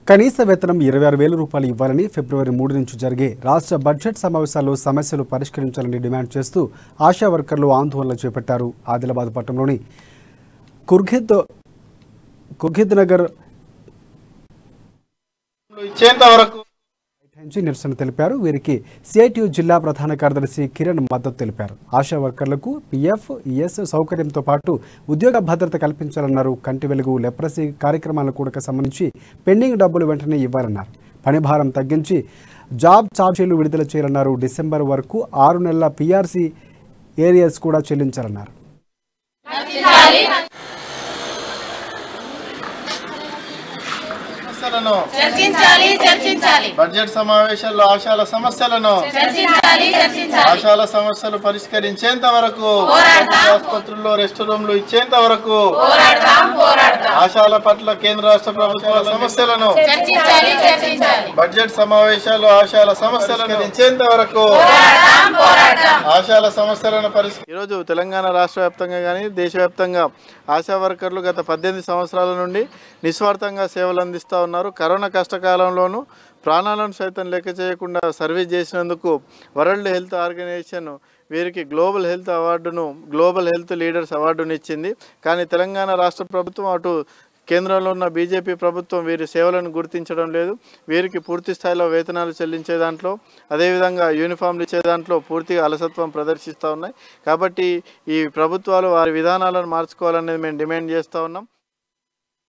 కనీస వేతనం ఇరవై ఆరు వేల రూపాయలు ఇవ్వాలని ఫిబ్రవరి మూడు నుంచి జరిగే రాష్ట్ర బడ్జెట్ సమావేశాల్లో సమస్యలు పరిష్కరించాలని డిమాండ్ చేస్తూ ఆశా వర్కర్లు ఆందోళన చేపట్టారు ఆదిలాబాద్ పట్టణంలోని కుర్ఖిద్ కుర్ఖిద్ నగర్ ఇచ్చేంత వరకు నుంచి నిరసన తెలిపారు వీరికి సిఐటియు జిల్లా ప్రధాన కార్యదర్శి కిరణ్ మద్దతు తెలిపారు ఆశా వర్కర్లకు పిఎఫ్ ఈఎస్ సౌకర్యంతో పాటు ఉద్యోగ భద్రత కల్పించాలన్నారు కంటి వెలుగు లెప్రసీ కార్యక్రమాలకు కూడా సంబంధించి పెండింగ్ డబ్బులు వెంటనే ఇవ్వాలన్నారు పని భారం తగ్గించి జాబ్ ఛార్జీలు విడుదల చేయాలన్నారు డిసెంబర్ వరకు ఆరు నెలల పిఆర్సీ ఏరియాస్ కూడా చెల్లించాలన్నారు సమస్యలను చర్చించాలి చర్చించాలి బడ్జెట్ సమావేశాల్లో ఆశాల సమస్యలను చర్చించాలి చర్చించాలి ఆశాల సమస్యలు పరిష్కరించేంత వరకు ఆసుపత్రుల్లో రెస్ట్ రూమ్లు ఇచ్చేంత వరకు పోరాడతాం పోరాడతాం ఆశాల పట్ల కేంద్ర రాష్ట్ర ప్రభుత్వాల సమస్యలను చర్చించాలి చర్చించాలి బడ్జెట్ సమావేశాల్లో ఆశాల సమస్యలను ఇచ్చేంత వరకు పోరాడతాం పోరాడతాం ఆశాల సమస్యలను పరిష్కరి ఈరోజు తెలంగాణ రాష్ట్ర వ్యాప్తంగా కానీ దేశవ్యాప్తంగా ఆశా వర్కర్లు గత పద్దెనిమిది సంవత్సరాల నుండి నిస్వార్థంగా సేవలు అందిస్తూ ఉన్నారు కరోనా కష్టకాలంలోనూ ప్రాణాలను సైతం లెక్క చేయకుండా సర్వీస్ చేసినందుకు వరల్డ్ హెల్త్ ఆర్గనైజేషన్ వీరికి గ్లోబల్ హెల్త్ అవార్డును గ్లోబల్ హెల్త్ లీడర్స్ అవార్డును ఇచ్చింది కానీ తెలంగాణ రాష్ట్ర ప్రభుత్వం అటు కేంద్రంలో ఉన్న బీజేపీ ప్రభుత్వం వీరి సేవలను గుర్తించడం లేదు వీరికి పూర్తి స్థాయిలో వేతనాలు చెల్లించే దాంట్లో అదేవిధంగా యూనిఫామ్లు ఇచ్చే దాంట్లో పూర్తిగా అలసత్వం ప్రదర్శిస్తూ ఉన్నాయి కాబట్టి ఈ ప్రభుత్వాలు వారి విధానాలను మార్చుకోవాలనేది మేము డిమాండ్ చేస్తూ ఉన్నాం